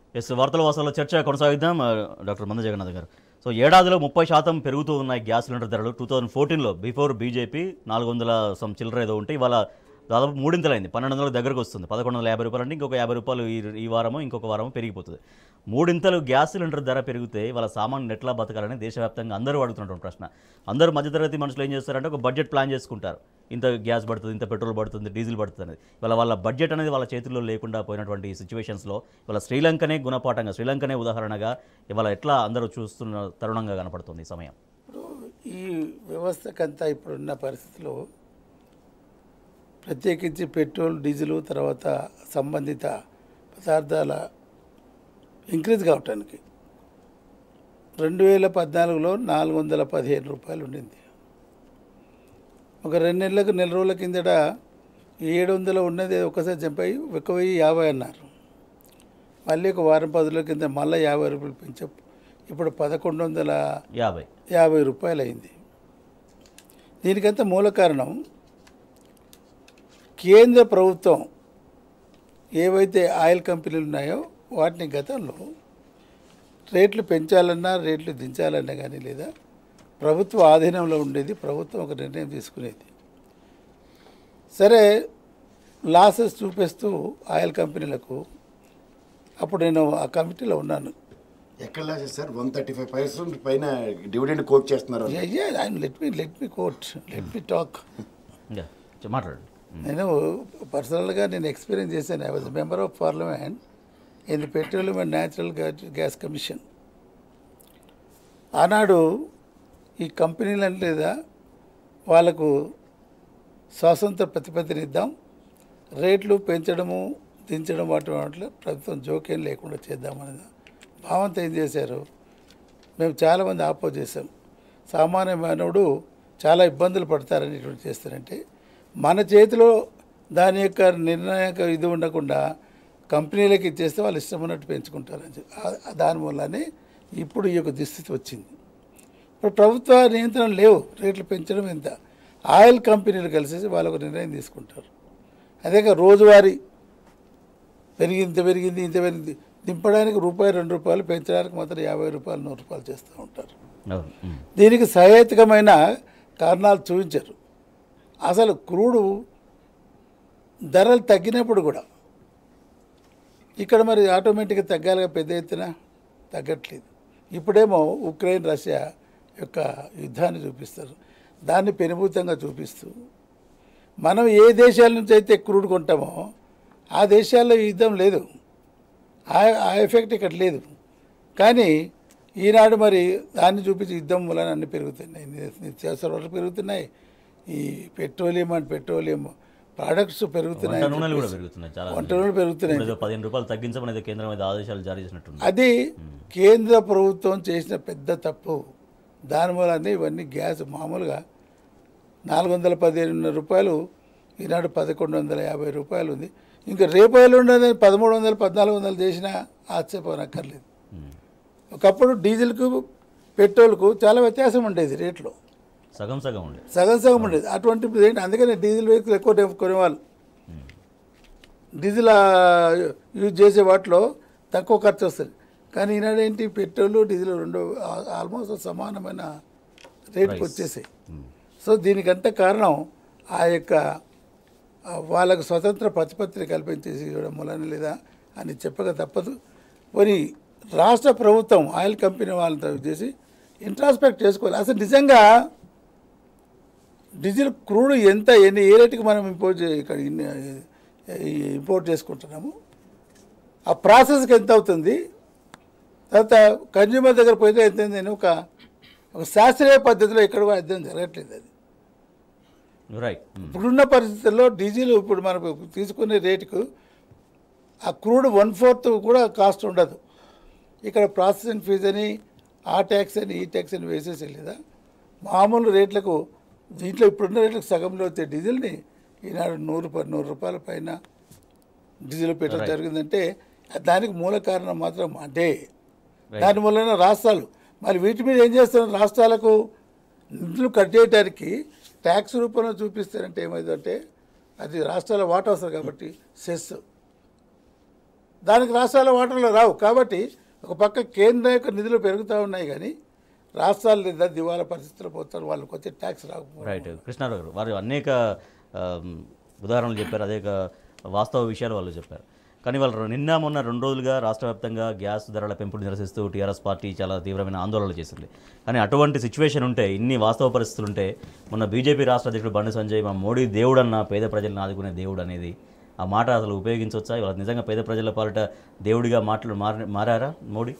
Yes వార్తల వాసాల చర్చ కొనసాగిద్దాం ఆ, డాక్టర్ మంద జగన్నాథ్ గారు సో ఏడాదిలో ముప్పై శాతం పెరుగుతూ ఉన్నాయి గ్యాస్ సిలిండర్ ధరలు టూ థౌజండ్ ఫోర్టీన్లో బిఫోర్ బీజేపీ నాలుగు వందల సమ్ చిల్లర ఏదో ఉంటే ఇవాళ దాదాపు మూడింతలైంది పన్నెండు వందల దగ్గరకు వస్తుంది పదకొండు వందల యాభై రూపాయలు అంటే ఇంకొక యాభై రూపాయలు ఈ ఈ వారము ఇంకొక వారము పెరిగిపోతుంది మూడింతలు గ్యాస్ సిలిండర్ ధర పెరిగితే వాళ్ళ సామాన్యులు ఎట్లా బతకాలని దేశవ్యాప్తంగా అందరూ అడుగుతున్నటువంటి ప్రశ్న అందరూ మధ్యతరగతి మనుషులు ఏం చేస్తారంటే ఒక బడ్జెట్ ప్లాన్ చేసుకుంటారు ఇంత గ్యాస్ పడుతుంది ఇంత పెట్రోల్ పడుతుంది డీజిల్ పడుతుంది అనేది ఇవాళ వాళ్ళ బడ్జెట్ అనేది వాళ్ళ చేతుల్లో లేకుండా పోయినటువంటి సిచ్యువేషన్స్లో ఇవాళ శ్రీలంకనే గుణపాఠంగా శ్రీలంకనే ఉదాహరణగా ఇవాళ ఎట్లా అందరూ చూస్తున్న తరుణంగా కనపడుతుంది ఈ సమయం ఇప్పుడు ఈ వ్యవస్థకంతా ఇప్పుడున్న పరిస్థితిలో ప్రత్యేకించి పెట్రోల్ డీజిల్ తర్వాత సంబంధిత పదార్థాల ఇంక్రీజ్ కావటానికి రెండు వేల పద్నాలుగులో నాలుగు వందల పదిహేను రూపాయలు ఉండింది ఒక రెండు నెలలకు నెల రోజుల కిందట ఏడు వందలు ఉన్నది ఒకసారి జంప్ అయ్యి ఒక వెయ్యి యాభై అన్నారు మళ్ళీ ఒక వారం పది రోజుల కింద మళ్ళీ యాభై రూపాయలు పెంచా ఇప్పుడు పదకొండు వందల యాభై యాభై రూపాయలు అయింది దీనికంతా మూల కారణం కేంద్ర ప్రభుత్వం ఏవైతే ఆయిల్ కంపెనీలు ఉన్నాయో వాటిని గతంలో రేట్లు పెంచాలన్నా రేట్లు దించాలన్నా కానీ లేదా ప్రభుత్వ ఆధీనంలో ఉండేది ప్రభుత్వం ఒక నిర్ణయం తీసుకునేది సరే లాసెస్ చూపిస్తూ ఆయిల్ కంపెనీలకు అప్పుడు నేను ఆ కమిటీలో ఉన్నాను ఎక్కడ losses sir one thirty five percent పైన డివిడెండ్ కోట్ చేస్తున్నారు let me let me quote let me talk ఇంకా చె- మాట్లాడండి నేను పర్సనల్గా నేను ఎక్స్పీరియన్స్ చేశాను I was member of parliament in the petroleum and natural gas commission ఆనాడు ఈ కంపెనీలు అంటే లేదా వాళ్ళకు స్వాతంత్ర ప్రతిపత్తిని ఇద్దాం రేట్లు పెంచడము దించడం వాటి వాటిలో ప్రభుత్వం జోక్యం లేకుండా చేద్దామని భావంతో ఏం చేశారు మేము చాలామంది ఆపోజ్ చేసాం సామాన్య మానవుడు చాలా ఇబ్బందులు పడతారని ఇటువంటి చేస్తారంటే మన చేతిలో దాని యొక్క నిర్ణాయక ఇది ఉండకుండా కంపెనీలకు ఇచ్చేస్తే వాళ్ళు ఇష్టం ఉన్నట్టు పెంచుకుంటారని చెప్పి ఆ- దాని వల్లనే ఇప్పుడు ఈ యొక్క దుస్థితి వచ్చింది ఇప్పుడు ప్రభుత్వ నియంత్రణ లేవు రేట్లు పెంచడం ఎంత ఆయిల్ కంపెనీలు కలిసేసి వాళ్ళు ఒక నిర్ణయం తీసుకుంటారు అదే కాక రోజువారీ పెరిగి ఇంత పెరిగింది ఇంత పెరిగింది దింపడానికి రూపాయి రెండు రూపాయలు పెంచడానికి మాత్రం యాభై రూపాయలు నూరు రూపాయలు చేస్తూ ఉంటారు అవును ఉమ్. దీనికి సహేతుకమైన కారణాలు చూపించరు అసలు క్రూడు ధరలు తగ్గినప్పుడు కూడా ఇక్కడ మరి ఆటోమేటిక్గా తగ్గాలిగా పెద్ద ఎత్తున తగ్గట్లేదు ఇప్పుడేమో ఉక్రెయిన్ రష్యా యొక్క యుద్ధాన్ని చూపిస్తారు దాన్ని పెనుభూతంగా చూపిస్తూ మనం ఏ దేశాల నుంచి అయితే క్రూడ్ కొంటామో ఆ దేశాల్లో ఈ యుద్ధం లేదు ఆ ఆ ఎఫెక్ట్ ఇక్కడ లేదు కానీ ఈనాడు మరి దాన్ని చూపించి యుద్ధం వలన అన్ని పెరుగుతున్నాయి ని- నిత్యావసర వరకు పెరుగుతున్నాయి ఈ పెట్రోలియం అండ్ పెట్రోలియం ప్రోడక్ట్స్ పెరుగుతున్నాయి వంట నూనెలు కూడా పెరుగుతున్నాయి చాలా వంట నూనెలు పెరుగుతున్నాయి ఇప్పుడు ఏదో పదిహేను రూపాయలు తగ్గించమని ఏదో కేంద్రం మీద ఆదేశాలు జారీ చేసినట్టుంది అది కేంద్ర ప్రభుత్వం చేసిన పెద్ద తప్పు దాని వలన ఇవన్నీ గ్యాస్ మామూలుగా నాలుగు వందల పదిహేను రూపాయలు ఈనాడు పదకొండు వందల యాభై రూపాయలు ఉంది ఇంకా రేపాయలు ఉండేది పదమూడు వందలు పద్నాలుగు వందలు చేసినా ఆశ్చర్యపోనక్కర్లేదు ఉమ్. ఒకప్పుడు డీజిల్కు పెట్రోల్కు చాలా వ్యత్యాసం ఉండేది రేట్లో సగం సగం ఉండే సగం సగం ఉండేది అటువంటి ఇప్పుడు ఏంటి అందుకనే డీజిల్ వెహికల్ ఎక్కువ డే- కొనేవాళ్ళు డీజిల్ ఆ, యూజ్ చేసే వాటిలో తక్కువ ఖర్చు వస్తుంది కానీ ఈనాడు ఏంటి పెట్రోల్ డీజిల్ రెండు ఆ- ఆల్మోస్ట్ సమానమైన రేట్కి వచ్చేసాయి సో దీనికంతా కారణం ఆ యొక్క ఆ, వాళ్ళకు స్వతంత్ర ప్రతిపత్తిని కల్పించేసి ఇవ్వడం మూలన లేదా అని చెప్పక తప్పదు మరి రాష్ట్ర ప్రభుత్వం ఆయిల్ కంపెనీ వాళ్ళతో చేసి ఇంట్రాస్పెక్ట్ చేసుకోవాలి అసలు నిజంగా డీజిల్ క్రూడ్ ఎంత ఎన్ని ఏ రేటుకి మనం ఇంపోర్ట్ చే- ఇక్కడ ఇన్ని- ఈ ఇంపోర్ట్ చేసుకుంటున్నాము ఆ ప్రాసెస్కి ఎంత అవుతుంది తర్వాత కన్జ్యూమర్ దగ్గర పోయితే ఎంత అయింది అని ఒక ఒక శాస్త్రీయ పద్ధతిలో ఎక్కడ కూడా అర్థం జరగట్లేదు అది రైట్ ఇప్పుడున్న పరిస్థితుల్లో డీజిల్ ఇప్పుడు మనకు తీసుకునే రేటుకు ఆ క్రూడ్ వన్ ఫోర్త్ కూడా కాస్ట్ ఉండదు ఇక్కడ ప్రాసెసింగ్ ఫీజు అని ఆ ట్యాక్స్ అని ఈ ట్యాక్స్ అని వేసేసి లేదా మామూలు రేట్లకు దీంట్లో ఇప్పుడున్న రేట్లకు సగంలో వచ్చే డీజిల్ని ఈనాడు నూరు ప- నూరు రూపాయల పైన డీజిల్ పెట్టడం జరిగిందంటే దానికి మూల కారణం మాత్రం అంటే దాని వలన రాష్ట్రాలు మరి వీటి మీద ఏం చేస్తున్నారు రాష్ట్రాలకు నిధులు కట్ చేయడానికి ట్యాక్స్ రూపంలో చూపిస్తారంటే ఏమైందంటే అది రాష్ట్రాల వాటా వస్తుంది కాబట్టి సెస్ దానికి రాష్ట్రాల వాటర్లు రావు కాబట్టి ఒక పక్క కేంద్రం యొక్క నిధులు పెరుగుతూ ఉన్నాయి కానీ రాష్ట్రాలు లేదా దివాలా పరిస్థితులు పోతారు వాళ్ళకి వచ్చే ట్యాక్స్ రాకపోవడం రైట్ కృష్ణారావు గారు వారు అనేక ఆమ్, ఉదాహరణలు చెప్పారు అనేక వాస్తవ విషయాలు వాళ్ళు చెప్పారు కానీ వాళ్ళు నిన్న మొన్న రెండు రోజులుగా రాష్ట్ర వ్యాప్తంగా గ్యాస్ ధరల పెంపుడు నిరసిస్తూ టీఆర్ఎస్ పార్టీ చాలా తీవ్రమైన ఆందోళనలు చేసింది కానీ అటువంటి సిచ్యువేషన్ ఉంటే ఇన్ని వాస్తవ పరిస్థితులు ఉంటే మొన్న బీజేపీ రాష్ట్ర అధ్యక్షుడు బండి సంజయ్ మా మోడీ దేవుడు అన్న పేద ప్రజలను ఆదుకునే దేవుడు అనేది ఆ మాట అసలు ఉపయోగించవచ్చా ఇవాళ నిజంగా పేద ప్రజల పాలిట దేవుడిగా మాటలు మారి మారారా మోడీ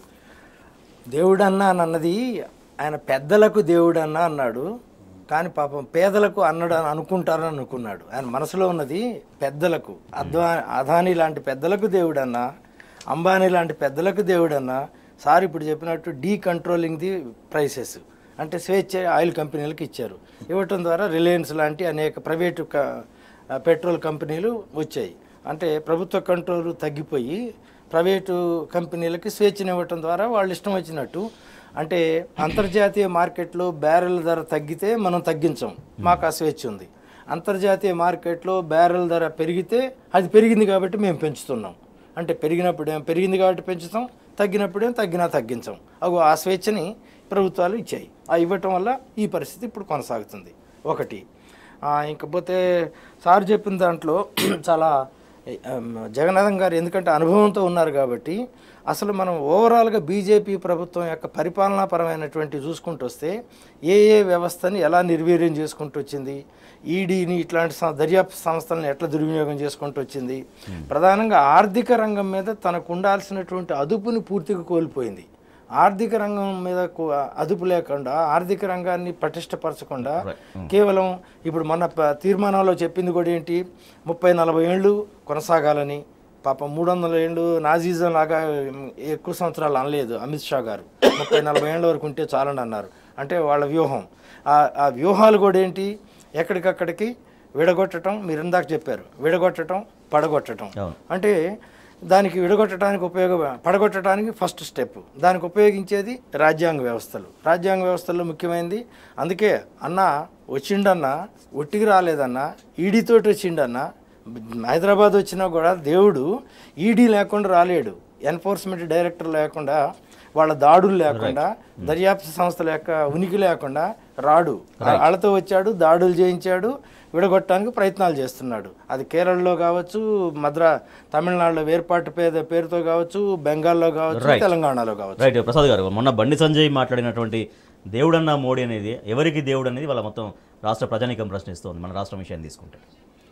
దేవుడు అన్న అని అన్నది ఆయన పెద్దలకు దేవుడు అన్న అన్నాడు కానీ పాపం పేదలకు అన్నాడు అని అనుకుంటారని అనుకున్నాడు ఆయన మనసులో ఉన్నది పెద్దలకు అద్వా అదాని లాంటి పెద్దలకు దేవుడు అన్న అంబానీ లాంటి పెద్దలకు దేవుడు అన్న సార్ ఇప్పుడు చెప్పినట్టు డీ కంట్రోలింగ్ ది ప్రైసెస్ అంటే స్వేచ్ఛ ఆయిల్ కంపెనీలకు ఇచ్చారు ఇవ్వటం ద్వారా రిలయన్స్ లాంటి అనేక ప్రైవేటు క- పెట్రోల్ కంపెనీలు వచ్చాయి అంటే ప్రభుత్వ కంట్రోల్ తగ్గిపోయి ప్రైవేటు కంపెనీలకి స్వేచ్ఛనివ్వటం ద్వారా వాళ్ళు ఇష్టం వచ్చినట్టు అంటే అంతర్జాతీయ మార్కెట్లో బ్యారెల్ ధర తగ్గితే మనం తగ్గించం మాకు ఆ స్వేచ్ఛ ఉంది అంతర్జాతీయ మార్కెట్లో బ్యారెల్ ధర పెరిగితే అది పెరిగింది కాబట్టి మేము పెంచుతున్నాం అంటే పెరిగినప్పుడు ఏం పెరిగింది కాబట్టి పెంచుతాం తగ్గినప్పుడేం తగ్గినా తగ్గించాం అగో ఆ స్వేచ్ఛని ప్రభుత్వాలు ఇచ్చాయి ఆ ఇవ్వటం వల్ల ఈ పరిస్థితి ఇప్పుడు కొనసాగుతుంది ఒకటి ఆ, ఇంకపోతే సార్ చెప్పిన దాంట్లో చాలా ఆమ్, జగన్నాథం గారు ఎందుకంటే అనుభవంతో ఉన్నారు కాబట్టి అసలు మనం ఓవరాల్గా బీజేపీ ప్రభుత్వం యొక్క పరిపాలనాపరమైనటువంటి చూసుకుంటూ వస్తే ఏ ఏ వ్యవస్థని ఎలా నిర్వీర్యం చేసుకుంటూ వచ్చింది ఈడీని ఇట్లాంటి సం- దర్యాప్తు సంస్థలను ఎట్లా దుర్వినియోగం చేసుకుంటూ వచ్చింది ప్రధానంగా ఆర్థిక రంగం మీద తనకు ఉండాల్సినటువంటి అదుపుని పూర్తిగా కోల్పోయింది ఆర్థిక రంగం మీద కు- అదుపు లేకుండా ఆర్థిక రంగాన్ని పటిష్టపరచకుండా కేవలం ఇప్పుడు మన ప- తీర్మానంలో చెప్పింది కూడా ఏంటి ముప్పై నలభై ఏళ్ళు కొనసాగాలని పాపం మూడు వందల ఏళ్ళు నాజీజం లాగా ఎక్కువ సంవత్సరాలు అనలేదు అమిత్ షా గారు ముప్పై నలభై ఏళ్ళ వరకు ఉంటే చాలని అన్నారు అంటే వాళ్ళ వ్యూహం ఆ- ఆ వ్యూహాలు కూడా ఏంటి ఎక్కడికక్కడికి విడగొట్టడం మీరు ఇందాక చెప్పారు విడగొట్టడం పడగొట్టడం అవును. అంటే దానికి విడగొట్టడానికి ఉపయోగ పడగొట్టడానికి ఫస్ట్ స్టెప్ దానికి ఉపయోగించేది రాజ్యాంగ వ్యవస్థలు రాజ్యాంగ వ్యవస్థల్లో ముఖ్యమైనది అందుకే అన్న వచ్చిండన్న ఒట్టికి రాలేదన్న ఈడీతోటి వచ్చిండన్న హైదరాబాద్ వచ్చినా కూడా దేవుడు ఈడీ లేకుండా రాలేడు ఎన్ఫోర్స్మెంట్ డైరెక్టర్ లేకుండా వాళ్ళ దాడులు లేకుండా దర్యాప్తు సంస్థల యొక్క ఉనికి లేకుండా రాడు వాళ్ళతో వచ్చాడు దాడులు చేయించాడు విడగొట్టడానికి ప్రయత్నాలు చేస్తున్నాడు అది కేరళలో కావచ్చు మద్రా తమిళనాడులో వేర్పాటు పేద పేరుతో కావచ్చు బెంగాల్లో కావచ్చు Right. తెలంగాణలో కావచ్చు రైట్ ప్రసాద్ గారు మొన్న బండి సంజయ్ మాట్లాడినటువంటి దేవుడన్న మోడీ అనేది ఎవరికి దేవుడు అనేది వాళ్ళ మొత్తం రాష్ట్ర ప్రజానికం ప్రశ్నిస్తోంది మన రాష్ట్రం విషయాన్ని తీసుకుంటే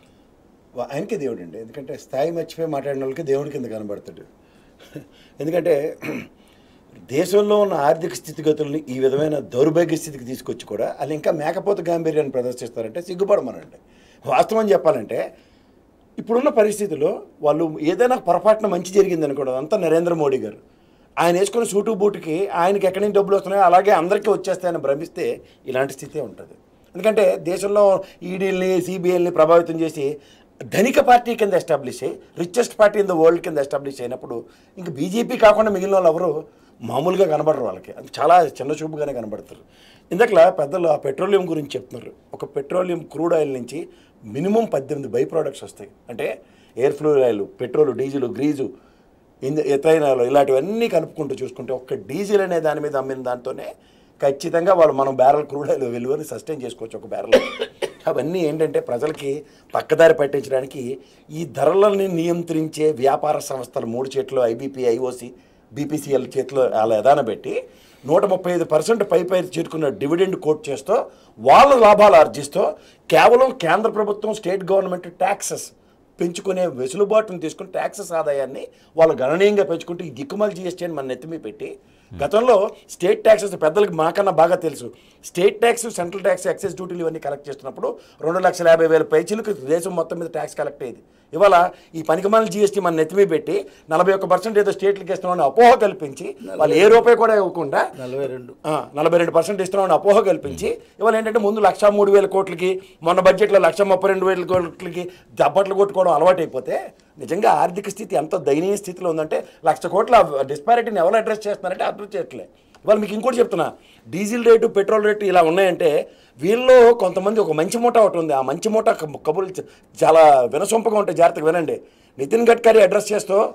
వా- ఆయనకే దేవుడు అండి ఎందుకంటే స్థాయి మర్చిపోయి మాట్లాడిన వాళ్ళకి దేవుడి కింద కనబడతాడు ఎందుకంటే దేశంలో ఉన్న ఆర్థిక స్థితిగతుల్ని ఈ విధమైన దౌర్భాగ్య స్థితికి తీసుకొచ్చి కూడా వాళ్ళు ఇంకా మేకపోత గాంభీర్యాన్ని ప్రదర్శిస్తారంటే సిగ్గుపడమనండి వాస్తవం చెప్పాలంటే ఇప్పుడున్న పరిస్థితుల్లో వాళ్ళు ఏదైనా పొరపాటున మంచి జరిగింది అనుకోవడం అంతా నరేంద్ర మోడీ గారు ఆయన వేసుకున్న సూటు బూటుకి ఆయనకి ఎక్కడి నుంచి డబ్బులు వస్తున్నాయో అలాగే అందరికీ వచ్చేస్తాయని భ్రమిస్తే ఇలాంటి స్థితే ఉంటుంది ఎందుకంటే దేశంలో ఈడీల్ని సిబిఐల్ని ప్రభావితం చేసి ధనిక పార్టీ కింద ఎస్టాబ్లిష్ అయ్యి richest party in the world కింద ఎస్టాబ్లిష్ అయినప్పుడు ఇంకా బీజేపీ కాకుండా మిగిలిన వాళ్ళు ఎవరు మామూలుగా కనబడరు వాళ్ళకి అది చాలా చిన్న చూపుగానే కనబడతారు ఇందాకలా పెద్దలు ఆ పెట్రోలియం గురించి చెప్తున్నారు ఒక పెట్రోలియం క్రూడ్ ఆయిల్ నుంచి మినిమం పద్దెనిమిది బై ప్రోడక్ట్స్ వస్తాయి అంటే air fluid oil petrol diesel grease ఇంద ఎథైనాలు ఇలాంటివన్నీ కలుపుకుంటూ చూసుకుంటే ఒక్క డీజిల్ అనే దాని మీద అమ్మిన దాంతోనే ఖచ్చితంగా వాళ్ళు మనం బ్యారల్ క్రూడ్ ఆయిల్ విలువని సస్టైన్ చేసుకోవచ్చు ఒక బ్యారల్ అవన్నీ ఏంటంటే ప్రజలకి పక్కదారి పట్టించడానికి ఈ ధరలని నియంత్రించే వ్యాపార సంస్థలు మూడు చేతులు ఐబీపీ ఐఓసి బీపీసీఎల్ చేతిలో వాళ్ళ ఎదాన పెట్టి నూట ముప్పై ఐదు పర్సెంట్ పై పై చేరుకున్న డివిడెండ్ కోట్ చేస్తూ వాళ్ళ లాభాలు ఆర్జిస్తూ కేవలం కేంద్ర ప్రభుత్వం స్టేట్ గవర్నమెంట్ ట్యాక్సెస్ పెంచుకునే వెసులుబాటును తీసుకుని ట్యాక్సెస్ ఆదాయాన్ని వాళ్ళు గణనీయంగా పెంచుకుంటూ ఈ దిక్కుమాల జిఎస్టీ అని మన నెత్తిమీ పెట్టి గతంలో స్టేట్ ట్యాక్సెస్ పెద్దలకు మాకన్నా బాగా తెలుసు state tax central tax excise డ్యూటీలు ఇవన్నీ కలెక్ట్ చేస్తున్నప్పుడు రెండు లక్షల యాభై వేల పైచీలకు దేశం మొత్తం మీద ట్యాక్స్ కలెక్ట్ అయ్యేది ఇవాళ ఈ పనికిమాల జీఎస్టీ మన నెత్తిమీ పెట్టి నలభై ఒక్క పర్సెంట్ ఏదో స్టేట్లకి ఇస్తున్నామని అపోహ కల్పించి వాళ్ళు ఏ రూపాయి కూడా ఇవ్వకుండా నలభై రెండు ఆ, నలభై రెండు పర్సెంట్ ఇస్తున్నామని అపోహ కల్పించి ఇవాళ ఏంటంటే ముందు లక్ష మూడు వేల కోట్లకి మొన్న బడ్జెట్లో లక్ష ముప్పై రెండు వేల కోట్లకి దప్పట్లు కొట్టుకోవడం అలవాటైపోతే నిజంగా ఆర్థిక స్థితి ఎంత దయనీయ స్థితిలో ఉందంటే లక్ష కోట్ల డిస్పారిటీని ఎవరు అడ్రస్ చేస్తున్నారంటే అడ్రస్ చేయట్లే ఇవాళ మీకు ఇంకోటి చెప్తున్నా డీజిల్ రేటు పెట్రోల్ రేటు ఇలా ఉన్నాయంటే వీళ్ళలో కొంతమంది ఒక మంచి మూట ఒకటి ఉంది ఆ మంచి మూట కబుర్లు చ- చాలా వినసొంపగా ఉంటాయి జాగ్రత్తగా వినండి నితిన్ గడ్కరీ అడ్రస్ చేస్తూ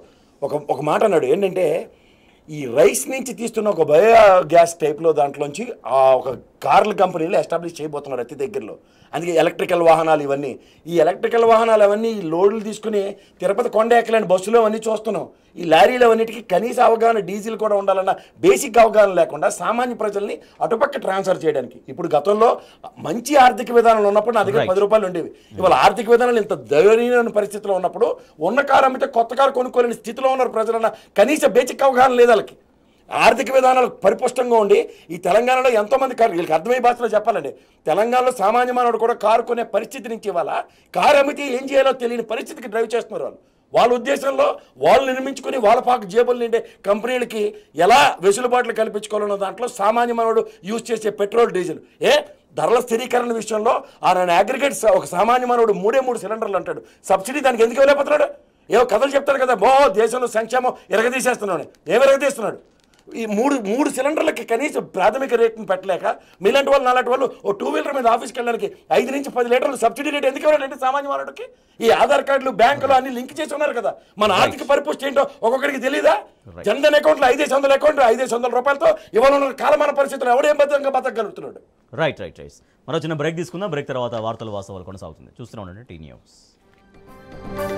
ఒక ఒక మాట అన్నాడు ఏంటంటే ఈ రైస్ నుంచి తీస్తున్న ఒక బయో గ్యాస్ టైప్లో దాంట్లోంచి ఆ ఒక కార్ల కంపెనీలు ఎస్టాబ్లిష్ చేయబోతున్నారు అతి దగ్గరలో అందుకే ఎలక్ట్రికల్ వాహనాలు ఇవన్నీ ఈ ఎలక్ట్రికల్ వాహనాలు అవన్నీ ఈ లోడ్లు తీసుకుని తిరుపతి కొండ ఎక్కలేని బస్సులు అవన్నీ చూస్తున్నాం ఈ లారీలు అవన్నిటికీ కనీస అవగాహన డీజిల్ కూడా ఉండాలన్న బేసిక్ అవగాహన లేకుండా సామాన్య ప్రజల్ని అటుపక్క ట్రాన్స్ఫర్ చేయడానికి ఇప్పుడు గతంలో మంచి ఆర్థిక విధానాలు ఉన్నప్పుడు నా దగ్గర Right. పది రూపాయలు ఉండేవి ఇవాళ ఆర్థిక విధానాలు ఇంత దయనీయమైన పరిస్థితిలో ఉన్నప్పుడు ఉన్న కారు అమ్మితే కొత్త కారు కొనుక్కోలేని స్థితిలో ఉన్నారు ప్రజలన్న కనీస బేసిక్ అవగాహన లేదు వాళ్ళకి ఆర్థిక విధానాలు పరిపుష్టంగా ఉండి ఈ తెలంగాణలో ఎంతోమంది కారు వీళ్ళకి అర్థమయ్యే భాషలో చెప్పాలండి తెలంగాణలో సామాన్య మానవుడు కూడా కారు కొనే పరిస్థితి నుంచి ఇవాళ కారు అమ్మితే ఏం చేయాలో తెలియని పరిస్థితికి డ్రైవ్ చేస్తున్నారు వాళ్ళు వాళ్ళ ఉద్దేశంలో వాళ్ళు నిర్మించుకుని వాళ్ళ పాకు జేబులు నిండే కంపెనీలకి ఎలా వెసులుబాట్లు కల్పించుకోవాలన్న దాంట్లో సామాన్య మానవుడు యూజ్ చేసే పెట్రోల్ డీజిల్ ఏ ధరల స్థిరీకరణ విషయంలో ఆయన అగ్రిగేట్ ఒక సామాన్య మానవుడు మూడే మూడు సిలిండర్లు అంటాడు సబ్సిడీ దానికి ఎందుకు ఇవ్వలేకపోతున్నాడు ఏవో కథలు చెప్తాడు కదా బో దేశంలో సంక్షేమం ఎరగదీసేస్తున్నాడు ఏమి ఎరగదీస్తున్నాడు ఈ మూడు మూడు సిలిండర్లకి కనీసం ప్రాథమిక రేట్ని పెట్టలేక మీలాంటి వాళ్ళు నాలాంటి వాళ్ళు ఓ టూ వీలర్ మీద ఆఫీస్కి వెళ్ళడానికి ఐదు నుంచి పది లీటర్లు సబ్సిడీ రేట్ ఎందుకు ఇవ్వాలంటే సామాన్య మానవుడికి ఈ ఆధార్ కార్డులు బ్యాంకులు అన్ని లింక్ చేసి ఉన్నారు కదా మన ఆర్థిక పరిపుష్టి ఏంటో ఒక్కొక్కడికి తెలియదా జన్ధన్ అకౌంట్లో ఐదేసి వందల అకౌంట్ ఐదేసి వందల రూపాయలతో ఇవాళ ఉన్న కాలమాన పరిస్థితులు ఎవడేం బద్దంగా బతకగలుగుతున్నాడు రైట్ రైట్ రైట్ మరో చిన్న బ్రేక్ తీసుకుందాం బ్రేక్ తర్వాత వార్తలు వాస్తవాలు కొనసాగుతుంది చూస్తూనే ఉండండి టీ న్యూస్